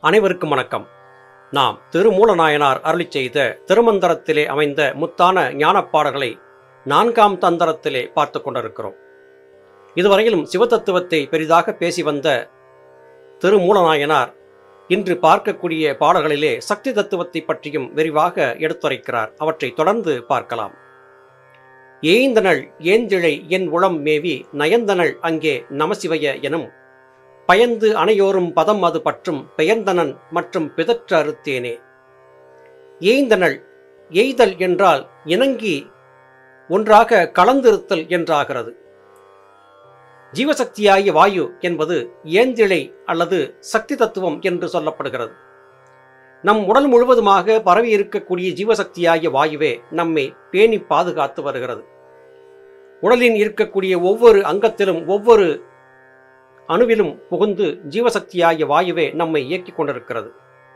அனைவருக்கும் வணக்கம் நாம் திருமூலநாயனார் அருளிச் செய்த திருமந்திரத்திலே அமைந்த முத்தான ஞானப்பாடல்களை நான்காம் தந்தரத்திலே பார்த்து கொண்டிருக்கிறோம் இதுவரையிலும் சிவதத்துவத்தை பெரிதாக பேசி வந்த திருமூலநாயனார் இன்று பார்க்கக்கூடிய பாடல்களிலே சக்தி தத்துவத்தை பற்றியும் விரிவாக எடுத்துரைக்கிறார் அவற்றை தொடர்ந்து பார்க்கலாம் ஏய்ந்தனள் ஏந்திழை என் உளம் மேவி நயந்தனள் அங்கே நமசிவய எனும் பயந்து அணையோரும் பதம் அது பற்றும் பெயர்ந்தனன் மற்றும் பிதற்ற அறுத்தேனே ஏய்ந்தனள் எய்தல் என்றால் இணங்கி ஒன்றாக கலந்திருத்தல் என்றாகிறது ஜீவசக்தியாகிய வாயு என்பது ஏந்திழை அல்லது சக்தி தத்துவம் என்று சொல்லப்படுகிறது நம் உடல் முழுவதுமாக பரவி இருக்கக்கூடிய ஜீவசக்தியாகிய வாயுவே நம்மை பேணி பாதுகாத்து வருகிறது உடலில் இருக்கக்கூடிய ஒவ்வொரு அங்கத்திலும் ஒவ்வொரு அணுவிலும் புகுந்து ஜீவசக்தியாகிய வாயுவே நம்மை இயக்கிக் கொண்டிருக்கிறது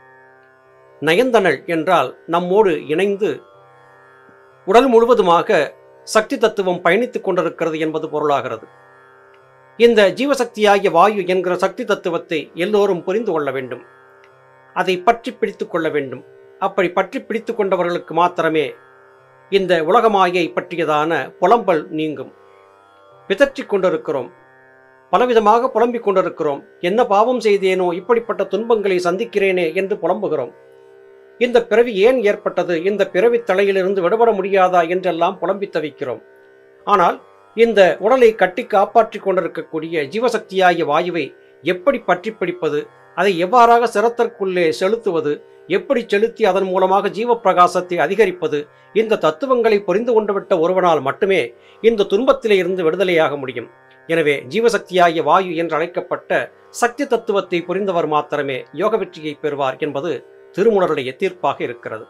நயந்தனள் என்றால் நம்மோடு இணைந்து உடல் முழுவதுமாக சக்தி தத்துவம் பயணித்துக் கொண்டிருக்கிறது என்பது பொருளாகிறது இந்த ஜீவசக்தியாகிய வாயு என்கிற சக்தி தத்துவத்தை எல்லோரும் புரிந்து கொள்ள வேண்டும் அதை பற்றி பிடித்துக் கொள்ள வேண்டும் அப்படி பற்றி பிடித்துக் கொண்டவர்களுக்கு மாத்திரமே இந்த உலகமாயை பற்றியதான புலம்பல் நீங்கும் பிதற்றிக் கொண்டிருக்கிறோம் பலவிதமாக புலம்பிக் கொண்டிருக்கிறோம் என்ன பாவம் செய்தேனோ இப்படிப்பட்ட துன்பங்களை சந்திக்கிறேனே என்று புலம்புகிறோம் இந்த பிறவி ஏன் ஏற்பட்டது இந்த பிறவி தலையிலிருந்து விடுபட முடியாதா என்றெல்லாம் புலம்பி தவிக்கிறோம் ஆனால் இந்த உடலை கட்டி காப்பாற்றிக் கொண்டிருக்கக்கூடிய ஜீவசக்தியாகிய வாயுவை எப்படி பற்றி பிடிப்பது அதை எவ்வாறாக சிரத்திற்குள்ளே செலுத்துவது எப்படி செலுத்தி அதன் மூலமாக ஜீவ பிரகாசத்தை அதிகரிப்பது இந்த தத்துவங்களை புரிந்து கொண்டுவிட்ட ஒருவனால் மட்டுமே இந்த துன்பத்திலே இருந்து விடுதலையாக முடியும் எனவே ஜீவசக்தியாகிய வாயு என்று அழைக்கப்பட்ட சக்தி தத்துவத்தை புரிந்தவர் மாத்திரமே யோக வெற்றியை பெறுவார் என்பது திருமுனருடைய தீர்ப்பாக இருக்கிறது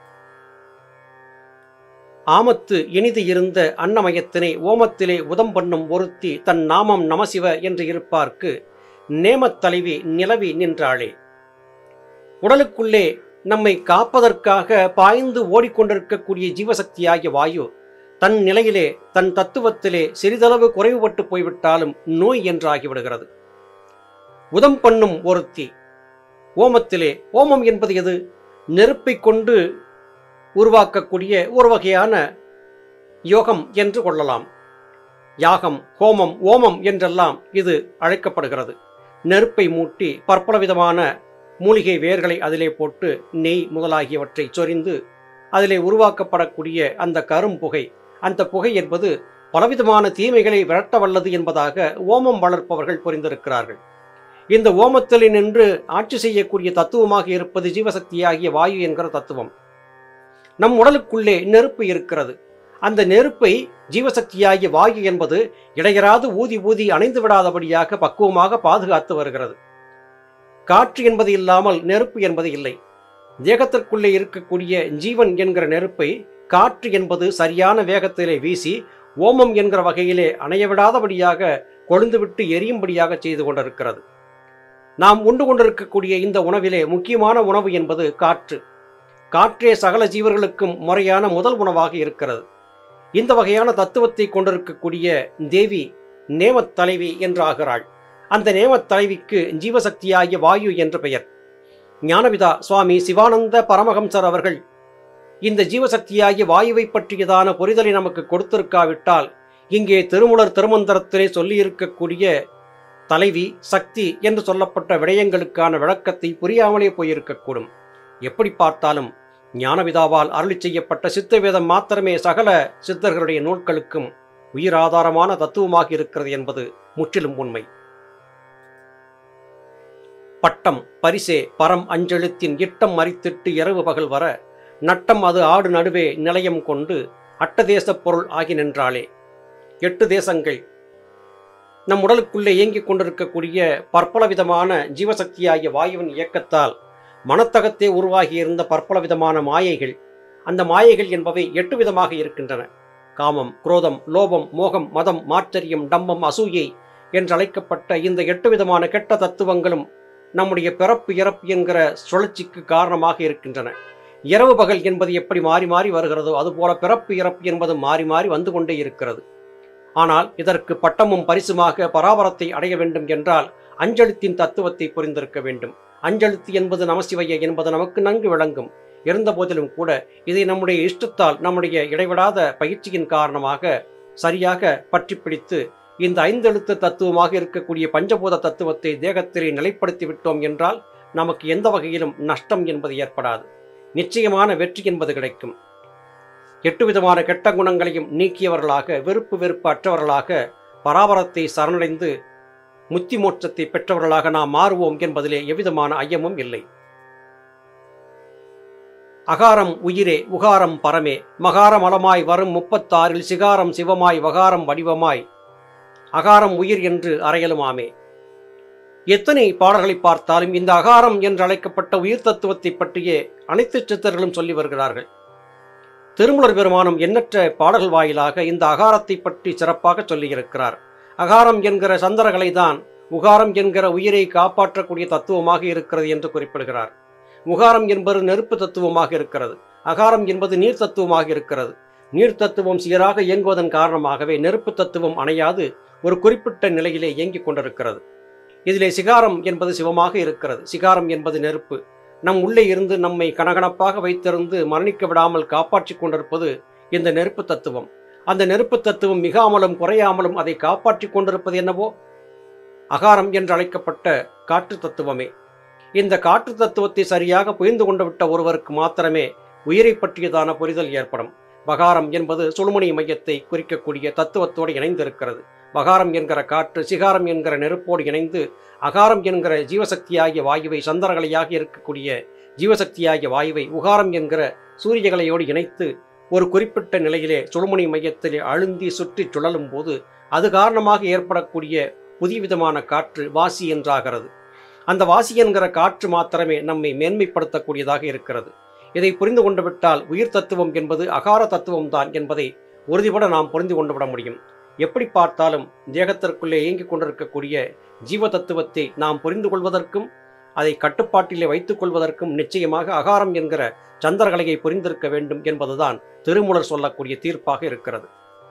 ஆமத்து இனிது இருந்த அன்னமயத்தினை ஓமத்திலே உதம் பண்ணும் ஒருத்தி தன் நாமம் நமசிவ என்று இருப்பார்க்கு நேமத் தலைவி நிலவி நின்றாளே உடலுக்குள்ளே நம்மை காப்பதற்காக பாய்ந்து ஓடிக்கொண்டிருக்கக்கூடிய ஜீவசக்தியாகிய வாயு தன் நிலையிலே தன் தத்துவத்திலே சிறிதளவு குறைவுபட்டு போய்விட்டாலும் நோய் என்றாகிவிடுகிறது உதம் பண்ணும் ஒருத்தி ஓமத்திலே ஓமம் என்பது எது நெருப்பை கொண்டு உருவாக்கக்கூடிய ஒரு வகையான யோகம் என்று கொள்ளலாம் யாகம் ஹோமம் ஓமம் என்றெல்லாம் இது அழைக்கப்படுகிறது நெருப்பை மூட்டி பற்பல விதமான மூலிகை வேர்களை அதிலே போட்டு நெய் முதலாகியவற்றை சொரிந்து அதிலே உருவாக்கப்படக்கூடிய அந்த கரும்புகை அந்த புகை என்பது பலவிதமான தீமைகளை விரட்ட வல்லது என்பதாக ஓமம் வளர்ப்பவர்கள் புரிந்திருக்கிறார்கள் இந்த ஓமத்தில் நின்று ஆட்சி செய்யக்கூடிய தத்துவமாக இருப்பது ஜீவசக்தியாகிய வாயு என்கிற தத்துவம் நம் உடலுக்குள்ளே நெருப்பு இருக்கிறது அந்த நெருப்பை ஜீவசக்தியாகிய வாயு என்பது இடையராது ஊதி ஊதி அணைந்து விடாதபடியாக பக்குவமாக பாதுகாத்து வருகிறது காற்று என்பது இல்லாமல் நெருப்பு என்பது இல்லை தேகத்திற்குள்ளே இருக்கக்கூடிய ஜீவன் என்கிற நெருப்பை காற்று என்பது சரியான வேகத்திலே வீசி ஓமம் என்கிற வகையிலே அணையவிடாதபடியாக கொழுந்துவிட்டு எரியும்படியாக செய்து கொண்டிருக்கிறது நாம் உண்டு கொண்டிருக்கக்கூடிய இந்த உணவிலே முக்கியமான உணவு என்பது காற்று காற்றே சகல ஜீவர்களுக்கும் முறையான முதல் உணவாக இருக்கிறது இந்த வகையான தத்துவத்தை கொண்டிருக்கக்கூடிய தேவி நேமத் தலைவி என்றாகிறாள் அந்த நேமத் தலைவிக்கு ஜீவசக்தியாகிய வாயு என்ற பெயர் ஞானபிதா சுவாமி சிவானந்த பரமஹம்சர் அவர்கள் இந்த ஜீவசக்தியாகிய வாயுவை பற்றியதான புரிதலை நமக்கு கொடுத்திருக்காவிட்டால் இங்கே திருமுலர் திருமந்திரத்திலே சொல்லியிருக்கக்கூடிய தலைவி சக்தி என்று சொல்லப்பட்ட விடயங்களுக்கான விளக்கத்தை புரியாமலே போயிருக்கக்கூடும் எப்படி பார்த்தாலும் ஞானவிதாவால் அருளி செய்யப்பட்ட சித்த வேதம் மாத்திரமே சகல சித்தர்களுடைய நூல்களுக்கும் உயிராதாரமான தத்துவமாக இருக்கிறது என்பது முற்றிலும் உண்மை பட்டம் பரிசே பரம் அஞ்செழுத்தின் இட்டம் மறித்திட்டு இரவு பகல் வர நட்டம் அது ஆடு நடுவே நிலையம் கொண்டு அட்டதேசப் பொருள் ஆகி நின்றாளே எட்டு தேசங்கள் நம் உடலுக்குள்ளே இயங்கிக் கொண்டிருக்கக்கூடிய பற்பல விதமான ஜீவசக்தியாகிய வாயுவின் இயக்கத்தால் மனத்தகத்தே உருவாகியிருந்த பற்பல விதமான மாயைகள் அந்த மாயைகள் என்பவை எட்டு விதமாக இருக்கின்றன காமம் குரோதம் லோபம் மோகம் மதம் மாச்சரியம் டம்பம் அசூயை என்றழைக்கப்பட்ட இந்த எட்டு விதமான கெட்ட தத்துவங்களும் நம்முடைய பிறப்பு இறப்பு என்கிற சுழற்சிக்கு காரணமாக இருக்கின்றன இரவு பகல் என்பது எப்படி மாறி மாறி வருகிறதோ அதுபோல பிறப்பு இறப்பு என்பது மாறி மாறி வந்து கொண்டே இருக்கிறது ஆனால் இதற்கு பட்டமும் பரிசுமாக பராபரத்தை அடைய வேண்டும் என்றால் அஞ்செழுத்தின் தத்துவத்தை புரிந்திருக்க வேண்டும் அஞ்செழுத்து என்பது நமசிவைய என்பது நமக்கு நன்கு விளங்கும் இருந்த போதிலும் கூட இதை நம்முடைய இஷ்டத்தால் நம்முடைய இடைவிடாத பயிற்சியின் காரணமாக சரியாக பற்றி பிடித்து இந்த ஐந்தெழுத்து தத்துவமாக இருக்கக்கூடிய பஞ்சபூத தத்துவத்தை தேகத்திலே நிலைப்படுத்தி விட்டோம் என்றால் நமக்கு எந்த வகையிலும் நஷ்டம் என்பது ஏற்படாது நிச்சயமான வெற்றி என்பது கிடைக்கும் எட்டு விதமான கெட்ட குணங்களையும் நீக்கியவர்களாக வெறுப்பு வெறுப்பு அற்றவர்களாக பராபரத்தை சரணடைந்து முத்தி மோட்சத்தை பெற்றவர்களாக நாம் மாறுவோம் என்பதிலே எவ்விதமான ஐயமும் இல்லை அகாரம் உயிரே உகாரம் பரமே மகாரம் அலமாய் வரும் முப்பத்தாறில் சிகாரம் சிவமாய் வகாரம் வடிவமாய் அகாரம் உயிர் என்று அறையலுமாமே எத்தனை பாடல்களை பார்த்தாலும் இந்த அகாரம் என்று அழைக்கப்பட்ட உயிர் தத்துவத்தை பற்றியே அனைத்து சித்தர்களும் சொல்லி வருகிறார்கள் திருமலர் பெருமானும் எண்ணற்ற பாடல்கள் வாயிலாக இந்த அகாரத்தை பற்றி சிறப்பாக சொல்லியிருக்கிறார் அகாரம் என்கிற சந்தரகளை தான் உகாரம் என்கிற உயிரை காப்பாற்றக்கூடிய தத்துவமாக இருக்கிறது என்று குறிப்பிடுகிறார் உகாரம் என்பது நெருப்பு தத்துவமாக இருக்கிறது அகாரம் என்பது நீர் தத்துவமாக இருக்கிறது நீர் தத்துவம் சீராக இயங்குவதன் காரணமாகவே நெருப்பு தத்துவம் அணையாது ஒரு குறிப்பிட்ட நிலையிலே இயங்கிக் கொண்டிருக்கிறது இதிலே சிகாரம் என்பது சிவமாக இருக்கிறது சிகாரம் என்பது நெருப்பு நம் உள்ளே இருந்து நம்மை கனகனப்பாக வைத்திருந்து மரணிக்க விடாமல் காப்பாற்றிக் கொண்டிருப்பது இந்த நெருப்பு தத்துவம் அந்த நெருப்பு தத்துவம் மிகாமலும் குறையாமலும் அதை காப்பாற்றிக் கொண்டிருப்பது என்னவோ அகாரம் என்று அழைக்கப்பட்ட காற்று தத்துவமே இந்த காற்று தத்துவத்தை சரியாக புரிந்து கொண்டு விட்ட ஒருவருக்கு மாத்திரமே உயிரை பற்றியதான புரிதல் ஏற்படும் பகாரம் என்பது சுழுமணி மையத்தை குறிக்கக்கூடிய தத்துவத்தோடு இணைந்திருக்கிறது பகாரம் என்கிற காற்று சிகாரம் என்கிற நெருப்போடு இணைந்து அகாரம் என்கிற ஜீவசக்தியாகிய வாயுவை சந்திரகலையாக இருக்கக்கூடிய ஜீவசக்தியாகிய வாயுவை உகாரம் என்கிற சூரியகலையோடு இணைத்து ஒரு குறிப்பிட்ட நிலையிலே சுழுமணி மையத்திலே அழுந்தி சுற்றி சுழலும் போது அது காரணமாக ஏற்படக்கூடிய புதிய விதமான காற்று வாசி என்றாகிறது அந்த வாசி என்கிற காற்று மாத்திரமே நம்மை மேன்மைப்படுத்தக்கூடியதாக இருக்கிறது இதை புரிந்து கொண்டு விட்டால் உயிர் தத்துவம் என்பது அகார தத்துவம்தான் என்பதை உறுதிபட நாம் புரிந்து கொண்டு விட முடியும் எப்படி பார்த்தாலும் தேகத்திற்குள்ளே இயங்கிக் கொண்டிருக்கக்கூடிய ஜீவ தத்துவத்தை நாம் புரிந்து கொள்வதற்கும் அதை கட்டுப்பாட்டிலே வைத்துக் கொள்வதற்கும் நிச்சயமாக அகாரம் என்கிற சந்திரகலையை புரிந்திருக்க வேண்டும் என்பதுதான் திருமூலர் சொல்லக்கூடிய தீர்ப்பாக இருக்கிறது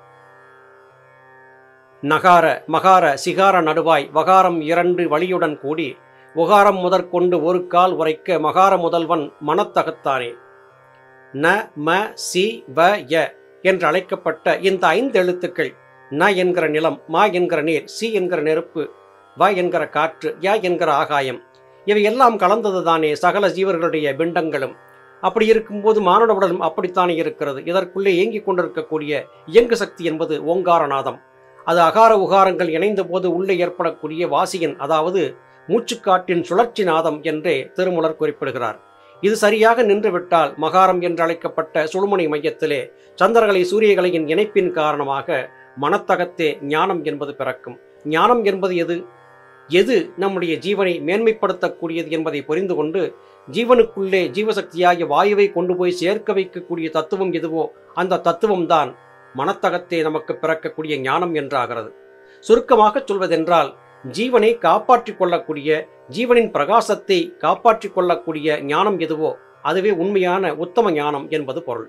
நகார மகார சிகார நடுவாய் வகாரம் இரண்டு வழியுடன் கூடி உகாரம் முதற்கொண்டு ஒரு கால் உரைக்க மகார முதல்வன் மனத்தகத்தானே ந ம சி வ ய என்று அழைக்கப்பட்ட இந்த ஐந்து எழுத்துக்கள் ந என்கிற நிலம் மா என்கிற நீர் சி என்கிற நெருப்பு வ என்கிற காற்று ய என்கிற ஆகாயம் இவை எல்லாம் கலந்ததுதானே சகல ஜீவர்களுடைய பிண்டங்களும் அப்படி இருக்கும்போது மானுட உடலும் அப்படித்தானே இருக்கிறது இதற்குள்ளே இயங்கிக் கொண்டிருக்கக்கூடிய இயங்கு சக்தி என்பது ஓங்காரநாதம் அது அகார உகாரங்கள் இணைந்த போது உள்ளே ஏற்படக்கூடிய வாசியின் அதாவது மூச்சுக்காட்டின் சுழற்சி நாதம் என்றே திருமுலர் குறிப்பிடுகிறார் இது சரியாக நின்றுவிட்டால் மகாரம் என்று அழைக்கப்பட்ட சுழுமணி மையத்திலே சந்திரகலை சூரியகலையின் இணைப்பின் காரணமாக மனத்தகத்தே ஞானம் என்பது பிறக்கும் ஞானம் என்பது எது எது நம்முடைய ஜீவனை மேன்மைப்படுத்தக்கூடியது என்பதை புரிந்து கொண்டு ஜீவனுக்குள்ளே ஜீவசக்தியாகிய வாயுவை கொண்டு போய் சேர்க்க வைக்கக்கூடிய தத்துவம் எதுவோ அந்த தத்துவம்தான் மனத்தகத்தே நமக்கு பிறக்கக்கூடிய ஞானம் என்றாகிறது சுருக்கமாக சொல்வதென்றால் ஜீவனை காப்பாற்றிக் கொள்ளக்கூடிய ஜீவனின் பிரகாசத்தை காப்பாற்றிக் கொள்ளக்கூடிய ஞானம் எதுவோ அதுவே உண்மையான உத்தம ஞானம் என்பது பொருள்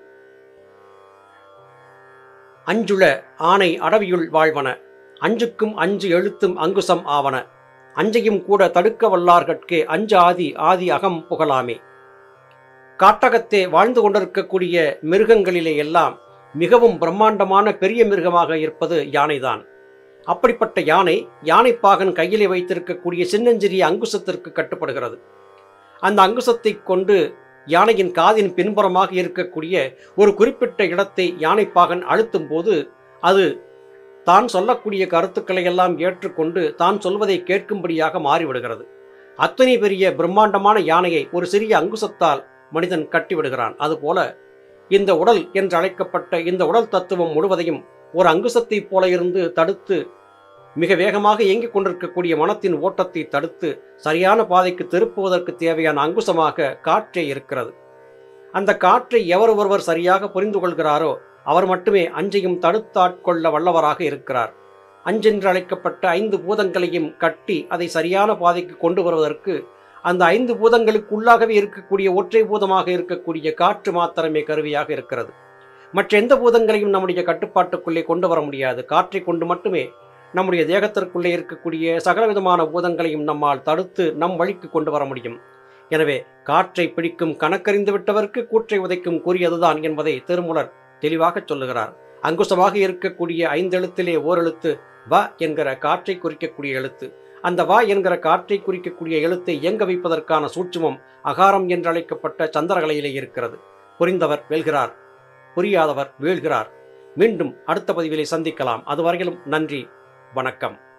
அஞ்சுள ஆணை அடவியுள் வாழ்வன அஞ்சுக்கும் அஞ்சு எழுத்தும் அங்குசம் ஆவன அஞ்சையும் கூட தடுக்க வல்லார்கட்கே அஞ்சு ஆதி ஆதி அகம் புகழாமே காட்டகத்தே வாழ்ந்து கொண்டிருக்கக்கூடிய மிருகங்களிலே எல்லாம் மிகவும் பிரம்மாண்டமான பெரிய மிருகமாக இருப்பது யானைதான் அப்படிப்பட்ட யானை யானைப்பாகன் கையிலே வைத்திருக்கக்கூடிய சின்னஞ்சிறிய அங்குசத்திற்கு கட்டுப்படுகிறது அந்த அங்குசத்தை கொண்டு யானையின் காதின் பின்புறமாக இருக்கக்கூடிய ஒரு குறிப்பிட்ட இடத்தை யானைப்பாகன் அழுத்தும் போது அது தான் சொல்லக்கூடிய கருத்துக்களை எல்லாம் ஏற்றுக்கொண்டு தான் சொல்வதை கேட்கும்படியாக மாறிவிடுகிறது அத்தனை பெரிய பிரம்மாண்டமான யானையை ஒரு சிறிய அங்குசத்தால் மனிதன் கட்டிவிடுகிறான் அதுபோல இந்த உடல் என்று அழைக்கப்பட்ட இந்த உடல் தத்துவம் முழுவதையும் ஒரு அங்குசத்தைப் போல இருந்து தடுத்து மிக வேகமாக இயங்கிக் கொண்டிருக்கக்கூடிய மனத்தின் ஓட்டத்தை தடுத்து சரியான பாதைக்கு திருப்புவதற்கு தேவையான அங்குசமாக காற்றே இருக்கிறது அந்த காற்றை எவர் ஒருவர் சரியாக புரிந்து கொள்கிறாரோ அவர் மட்டுமே அஞ்சையும் தடுத்தாட்கொள்ள வல்லவராக இருக்கிறார் அஞ்சென்று அழைக்கப்பட்ட ஐந்து பூதங்களையும் கட்டி அதை சரியான பாதைக்கு கொண்டு வருவதற்கு அந்த ஐந்து பூதங்களுக்குள்ளாகவே இருக்கக்கூடிய ஒற்றை பூதமாக இருக்கக்கூடிய காற்று மாத்திரமே கருவியாக இருக்கிறது மற்ற எந்த பூதங்களையும் நம்முடைய கட்டுப்பாட்டுக்குள்ளே கொண்டு வர முடியாது காற்றை கொண்டு மட்டுமே நம்முடைய தேகத்திற்குள்ளே இருக்கக்கூடிய சகலவிதமான பூதங்களையும் நம்மால் தடுத்து நம் வழிக்கு கொண்டு வர முடியும் எனவே காற்றை பிடிக்கும் கணக்கறிந்து விட்டவர்க்கு கூற்றை உதைக்கும் கூறியதுதான் என்பதை திருமூலர் தெளிவாகச் சொல்லுகிறார் அங்குசமாக இருக்கக்கூடிய ஐந்தெழுத்திலே ஓரெழுத்து வ என்கிற காற்றை குறிக்கக்கூடிய எழுத்து அந்த வா என்கிற காற்றை குறிக்கக்கூடிய எழுத்தை இயங்க வைப்பதற்கான சூட்சுமம் அகாரம் என்றழைக்கப்பட்ட சந்திரகலையிலே இருக்கிறது புரிந்தவர் வெல்கிறார் புரியாதவர் வீழ்கிறார் மீண்டும் அடுத்த பதிவிலே சந்திக்கலாம் அதுவரையிலும் நன்றி வணக்கம்